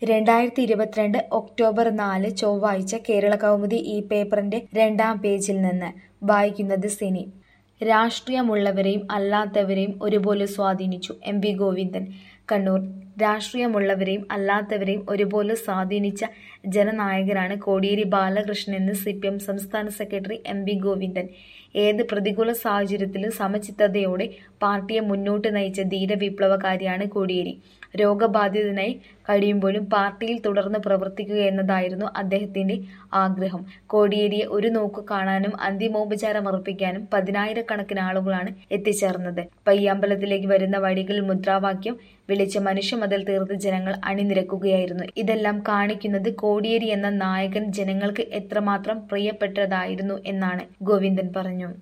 രണ്ടായിരത്തി ഇരുപത്തിരണ്ട് ഒക്ടോബർ നാല് ചൊവ്വാഴ്ച കേരളകൗമുദി ഈ പേപ്പറിന്റെ രണ്ടാം പേജിൽ നിന്ന് വായിക്കുന്നത് സിനി രാഷ്ട്രീയമുള്ളവരെയും അല്ലാത്തവരെയും ഒരുപോലെ സ്വാധീനിച്ചു എം വി ഗോവിന്ദൻ കണ്ണൂർ രാഷ്ട്രീയമുള്ളവരെയും അല്ലാത്തവരെയും ഒരുപോലെ സ്വാധീനിച്ച ജനനായകനാണ് കോടിയേരി ബാലകൃഷ്ണനെന്ന് സി പി എം സംസ്ഥാന സെക്രട്ടറി എം വി ഗോവിന്ദൻ ഏത് പ്രതികൂല സാഹചര്യത്തിലും സമചിത്തതയോടെ പാർട്ടിയെ മുന്നോട്ട് നയിച്ച ധീരവിപ്ലവകാരിയാണ് കോടിയേരി രോഗബാധിതനായി കഴിയുമ്പോഴും പാർട്ടിയിൽ തുടർന്ന് പ്രവർത്തിക്കുക എന്നതായിരുന്നു അദ്ദേഹത്തിന്റെ ആഗ്രഹം കോടിയേരിയെ ഒരു നോക്കു കാണാനും അന്തിമോപചാരം അർപ്പിക്കാനും പതിനായിരക്കണക്കിന് ആളുകളാണ് എത്തിച്ചേർന്നത് പയ്യാമ്പലത്തിലേക്ക് വരുന്ന വഴികളിൽ മുദ്രാവാക്യം വിളിച്ച് മനുഷ്യമതിൽ തീർത്ത് ജനങ്ങൾ അണിനിരക്കുകയായിരുന്നു ഇതെല്ലാം കാണിക്കുന്നത് കോടിയേരി എന്ന നായകൻ ജനങ്ങൾക്ക് എത്രമാത്രം പ്രിയപ്പെട്ടതായിരുന്നു എന്നാണ് ഗോവിന്ദൻ പറഞ്ഞു